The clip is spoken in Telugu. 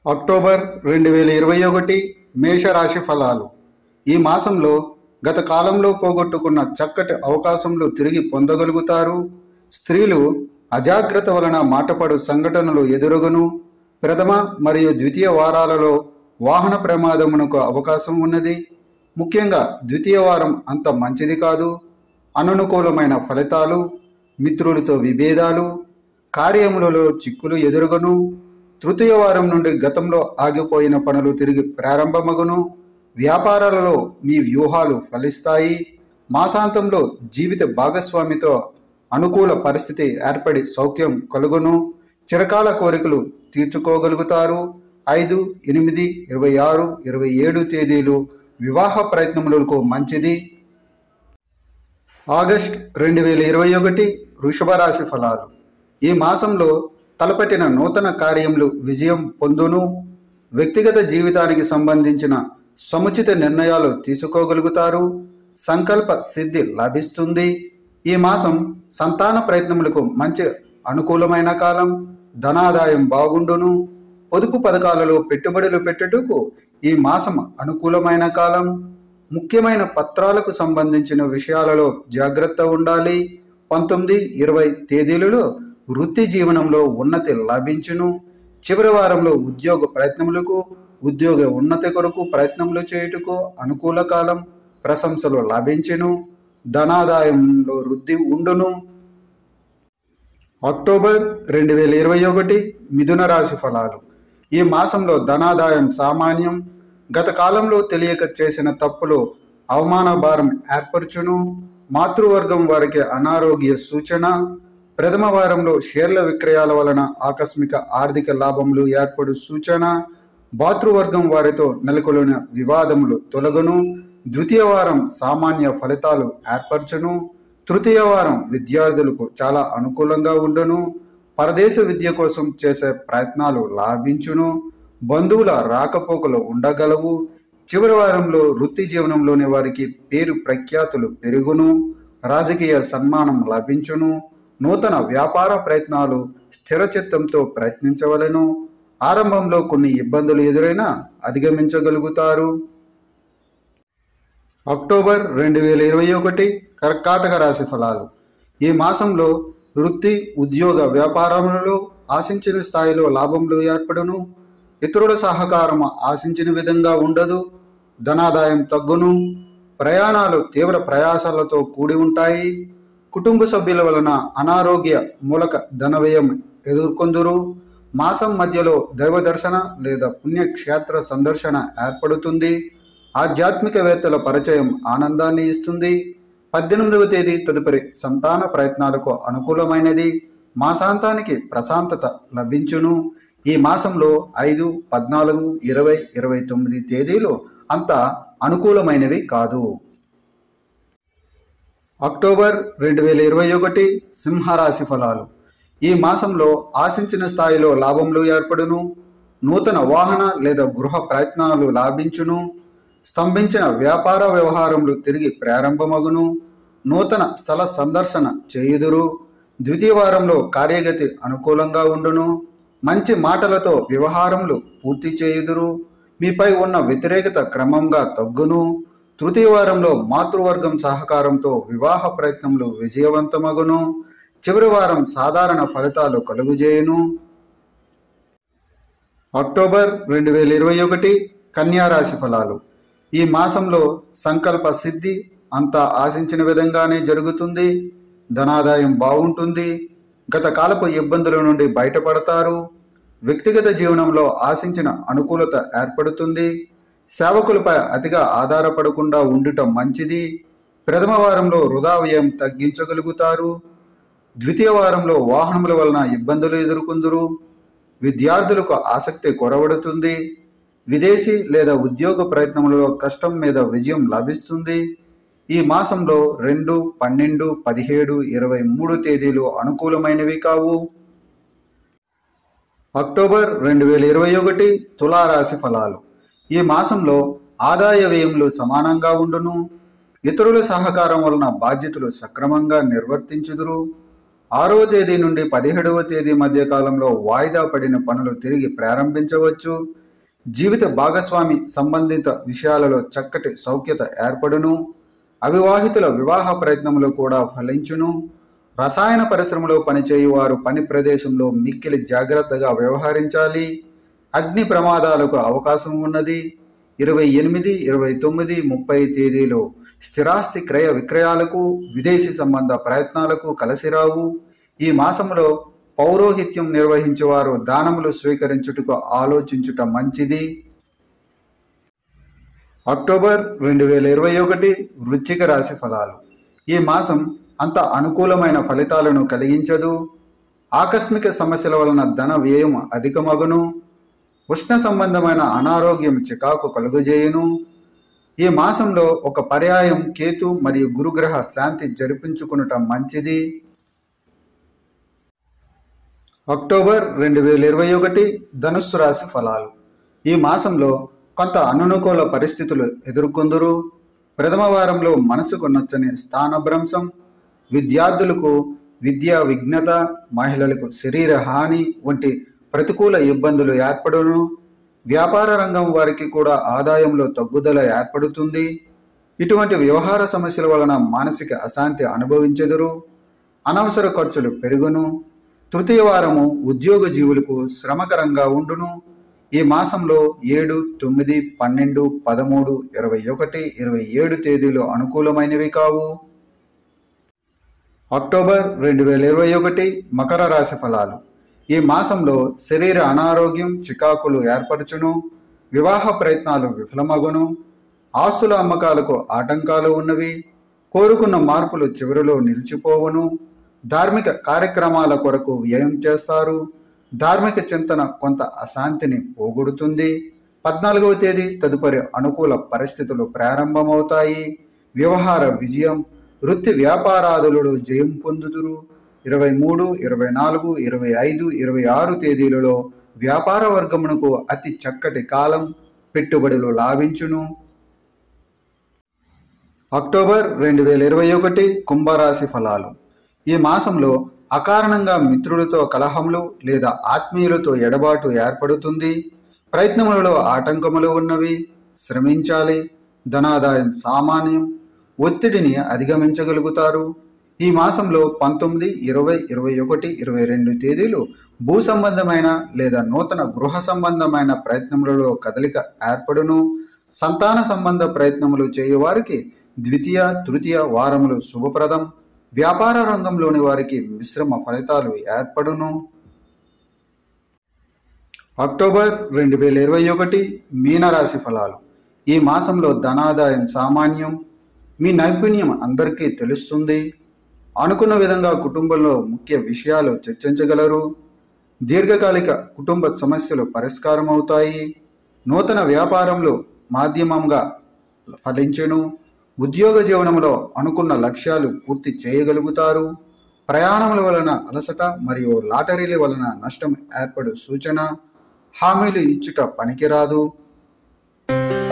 అక్టోబర్ రెండు వేల ఇరవై ఒకటి మేషరాశి ఫలాలు ఈ మాసంలో గత కాలంలో పోగొట్టుకున్న చక్కటి అవకాశంలో తిరిగి పొందగలుగుతారు స్త్రీలు అజాగ్రత్త వలన మాటపడు సంఘటనలు ఎదురుగును ప్రథమ మరియు ద్వితీయ వారాలలో వాహన ప్రమాదమునకు అవకాశం ఉన్నది ముఖ్యంగా ద్వితీయ వారం అంత మంచిది కాదు అననుకూలమైన ఫలితాలు మిత్రులతో విభేదాలు కార్యములలో చిక్కులు ఎదురుగును తృతీయ వారం నుండి గతంలో ఆగిపోయిన పనులు తిరిగి ప్రారంభమగును వ్యాపారాలలో మీ వ్యూహాలు ఫలిస్తాయి మాసాంతంలో జీవిత భాగస్వామితో అనుకూల పరిస్థితి ఏర్పడి సౌఖ్యం కలుగును చిరకాల కోరికలు తీర్చుకోగలుగుతారు ఐదు ఎనిమిది ఇరవై ఆరు ఇరవై ఏడు తేదీలు వివాహ ప్రయత్నములకు మంచిది ఆగస్ట్ రెండు వేల ఇరవై ఒకటి వృషభ రాశి ఫలాలు ఈ మాసంలో తలపెట్టిన నూతన కార్యములు విజయం పొందును వ్యక్తిగత జీవితానికి సంబంధించిన సముచిత నిర్ణయాలు తీసుకోగలుగుతారు సంకల్ప సిద్ధి లభిస్తుంది ఈ మాసం సంతాన ప్రయత్నములకు మంచి అనుకూలమైన కాలం ధనాదాయం బాగుండును పొదుపు పథకాలలో పెట్టుబడులు పెట్టుటకు ఈ మాసం అనుకూలమైన కాలం ముఖ్యమైన పత్రాలకు సంబంధించిన విషయాలలో జాగ్రత్త ఉండాలి పంతొమ్మిది ఇరవై తేదీలలో వృత్తి జీవనంలో ఉన్నతి లభించును చివరి వారంలో ఉద్యోగ ప్రయత్నములకు ఉద్యోగ ఉన్నతి కొరకు ప్రయత్నములు చేయుటకు అనుకూల కాలం ప్రశంసలు లభించును ధనాదాయంలో వృద్ధి ఉండును అక్టోబర్ రెండు వేల ఇరవై ఒకటి మిథున రాశి ఫలాలు ఈ మాసంలో ధనాదాయం సామాన్యం గత కాలంలో తెలియక చేసిన తప్పులు అవమాన భారం ఏర్పరచును మాతృవర్గం వారికి అనారోగ్య సూచన ప్రథమ వారంలో షేర్ల విక్రయాల వలన ఆకస్మిక ఆర్థిక లాభములు ఏర్పడు సూచన భాతృవర్గం వారితో నెలకొలిన వివాదములు తొలగును ద్వితీయ వారం సామాన్య ఫలితాలు ఏర్పరచును తృతీయ వారం విద్యార్థులకు చాలా అనుకూలంగా ఉండును పరదేశ విద్య కోసం చేసే ప్రయత్నాలు లాభించును బంధువుల రాకపోకలు ఉండగలవు చివరి వారంలో వృత్తి జీవనంలోని వారికి పేరు ప్రఖ్యాతులు పెరుగును రాజకీయ సన్మానం లభించును నూతన వ్యాపార ప్రయత్నాలు స్థిరచిత్తంతో ప్రయత్నించవలను ఆరంభంలో కొన్ని ఇబ్బందులు ఎదురైనా అధిగమించగలుగుతారు అక్టోబర్ రెండు వేల ఇరవై ఒకటి కర్కాటక రాశి ఫలాలు ఈ మాసంలో వృత్తి ఉద్యోగ వ్యాపారములలో ఆశించిన స్థాయిలో లాభములు ఏర్పడును ఇతరుల సహకారం ఆశించిన విధంగా ఉండదు ధనాదాయం తగ్గును ప్రయాణాలు తీవ్ర ప్రయాసాలతో కూడి ఉంటాయి కుటుంబ సభ్యుల వలన అనారోగ్య మూలక ధన వ్యయం ఎదుర్కొందురు మాసం మధ్యలో దైవ దర్శన లేదా పుణ్యక్షేత్ర సందర్శన ఏర్పడుతుంది ఆధ్యాత్మికవేత్తల పరిచయం ఆనందాన్ని ఇస్తుంది పద్దెనిమిదవ తేదీ తదుపరి సంతాన ప్రయత్నాలకు అనుకూలమైనది మాసాంతానికి ప్రశాంతత లభించును ఈ మాసంలో ఐదు పద్నాలుగు ఇరవై ఇరవై తొమ్మిది తేదీలు అంత అనుకూలమైనవి కాదు అక్టోబర్ రెండు వేల ఇరవై ఒకటి సింహరాశి ఫలాలు ఈ మాసంలో ఆశించిన స్థాయిలో లాభములు ఏర్పడును నూతన వాహన లేదా గృహ ప్రయత్నాలు లాభించును స్తంభించిన వ్యాపార వ్యవహారములు తిరిగి ప్రారంభమగును నూతన స్థల సందర్శన చేయుదురు ద్వితీయ వారంలో కార్యగతి అనుకూలంగా ఉండును మంచి మాటలతో వ్యవహారములు పూర్తి చేయుదురు మీపై ఉన్న వ్యతిరేకత క్రమంగా తగ్గును తృతీయ వారంలో మాతృవర్గం సహకారంతో వివాహ ప్రయత్నములు విజయవంతమగును చివరి వారం సాధారణ ఫలితాలు కలుగుజేయును అక్టోబర్ రెండు వేల ఇరవై ఒకటి కన్యా రాశి ఫలాలు ఈ మాసంలో సంకల్ప సిద్ధి అంతా ఆశించిన విధంగానే జరుగుతుంది ధనాదాయం బాగుంటుంది గత కాలపు ఇబ్బందుల నుండి బయటపడతారు వ్యక్తిగత జీవనంలో ఆశించిన అనుకూలత ఏర్పడుతుంది సేవకులపై అతిగా ఆధారపడకుండా ఉండటం మంచిది ప్రథమ వారంలో వృధా వ్యయం తగ్గించగలుగుతారు ద్వితీయ వారంలో వాహనముల వలన ఇబ్బందులు ఎదుర్కొందురు విద్యార్థులకు ఆసక్తి కొరవడుతుంది విదేశీ లేదా ఉద్యోగ ప్రయత్నములలో కష్టం మీద విజయం లభిస్తుంది ఈ మాసంలో రెండు పన్నెండు పదిహేడు ఇరవై మూడు తేదీలు అనుకూలమైనవి కావు అక్టోబర్ రెండు వేల ఇరవై ఒకటి తులారాశి ఫలాలు ఈ మాసంలో ఆదాయ వ్యయములు సమానంగా ఉండును ఇతరుల సహకారం వలన బాధ్యతలు సక్రమంగా నిర్వర్తించుదురు ఆరవ తేదీ నుండి పదిహేడవ తేదీ మధ్య కాలంలో వాయిదా పడిన పనులు తిరిగి ప్రారంభించవచ్చు జీవిత భాగస్వామి సంబంధిత విషయాలలో చక్కటి సౌఖ్యత ఏర్పడును అవివాహితుల వివాహ ప్రయత్నములు కూడా ఫలించును రసాయన పరిశ్రమలో పనిచేయు వారు పని ప్రదేశంలో మిక్కిలి జాగ్రత్తగా వ్యవహరించాలి అగ్ని ప్రమాదాలకు అవకాశం ఉన్నది ఇరవై ఎనిమిది ఇరవై తొమ్మిది ముప్పై తేదీలో స్థిరాస్తి క్రయ విక్రయాలకు విదేశీ సంబంధ ప్రయత్నాలకు కలిసిరావు ఈ మాసంలో పౌరోహిత్యం నిర్వహించేవారు దానములు స్వీకరించుటకు ఆలోచించుట మంచిది అక్టోబర్ రెండు వేల ఇరవై ఒకటి వృశ్చిక రాశి ఫలాలు ఈ మాసం అంత అనుకూలమైన ఫలితాలను కలిగించదు ఆకస్మిక సమస్యల వలన ధన వ్యయం అధికమగును ఉష్ణ సంబంధమైన అనారోగ్యం చికాకు కలుగజేయును ఈ మాసంలో ఒక పర్యాయం కేతు మరియు గురుగ్రహ శాంతి జరిపించుకునటం మంచిది అక్టోబర్ రెండు వేల ఇరవై ఒకటి ధనుస్సు రాశి ఫలాలు ఈ మాసంలో కొంత అననుకూల పరిస్థితులు ఎదుర్కొందురు ప్రథమ వారంలో మనసుకు నచ్చని స్థానభ్రంశం విద్యార్థులకు విద్యా విఘ్నత మహిళలకు శరీర హాని వంటి ప్రతికూల ఇబ్బందులు ఏర్పడును వ్యాపార రంగం వారికి కూడా ఆదాయంలో తగ్గుదల ఏర్పడుతుంది ఇటువంటి వ్యవహార సమస్యల వలన మానసిక అశాంతి అనుభవించెదరు అనవసర ఖర్చులు పెరుగును తృతీయ వారము ఉద్యోగ జీవులకు శ్రమకరంగా ఉండును ఈ మాసంలో ఏడు తొమ్మిది పన్నెండు పదమూడు ఇరవై ఒకటి ఇరవై ఏడు తేదీలు అనుకూలమైనవి కావు అక్టోబర్ రెండు వేల ఇరవై ఒకటి మకర రాశి ఫలాలు ఈ మాసంలో శరీర అనారోగ్యం చికాకులు ఏర్పరచును వివాహ ప్రయత్నాలు విఫలమగును ఆస్తుల అమ్మకాలకు ఆటంకాలు ఉన్నవి కోరుకున్న మార్పులు చివరిలో నిలిచిపోవును ధార్మిక కార్యక్రమాల కొరకు వ్యయం చేస్తారు ధార్మిక చింతన కొంత అశాంతిని పోగొడుతుంది పద్నాలుగవ తేదీ తదుపరి అనుకూల పరిస్థితులు ప్రారంభమవుతాయి వ్యవహార విజయం వృత్తి వ్యాపారాదులలో జయం పొందుదురు ఇరవై మూడు ఇరవై నాలుగు ఇరవై ఐదు ఇరవై ఆరు తేదీలలో వ్యాపార వర్గమునకు అతి చక్కటి కాలం పెట్టుబడులు లాభించును అక్టోబర్ రెండు వేల ఇరవై ఒకటి కుంభరాశి ఫలాలు ఈ మాసంలో అకారణంగా మిత్రులతో కలహములు లేదా ఆత్మీయులతో ఎడబాటు ఏర్పడుతుంది ప్రయత్నములలో ఆటంకములు ఉన్నవి శ్రమించాలి ధనాదాయం సామాన్యం ఒత్తిడిని అధిగమించగలుగుతారు ఈ మాసంలో పంతొమ్మిది ఇరవై ఇరవై ఒకటి ఇరవై రెండు తేదీలు భూ సంబంధమైన లేదా నూతన గృహ సంబంధమైన ప్రయత్నములలో కదలిక ఏర్పడును సంతాన సంబంధ ప్రయత్నములు చేయువారికి ద్వితీయ తృతీయ వారములు శుభప్రదం వ్యాపార రంగంలోని వారికి మిశ్రమ ఫలితాలు ఏర్పడును అక్టోబర్ రెండు వేల ఇరవై ఒకటి మీనరాశి ఫలాలు ఈ మాసంలో ధనాదాయం సామాన్యం మీ నైపుణ్యం అందరికీ తెలుస్తుంది అనుకున్న విధంగా కుటుంబంలో ముఖ్య విషయాలు చర్చించగలరు దీర్ఘకాలిక కుటుంబ సమస్యలు పరిష్కారం అవుతాయి నూతన వ్యాపారంలో మాధ్యమంగా ఫలించును ఉద్యోగ జీవనంలో అనుకున్న లక్ష్యాలు పూర్తి చేయగలుగుతారు ప్రయాణముల వలన అలసట మరియు లాటరీల వలన నష్టం ఏర్పడు సూచన హామీలు ఇచ్చుట పనికిరాదు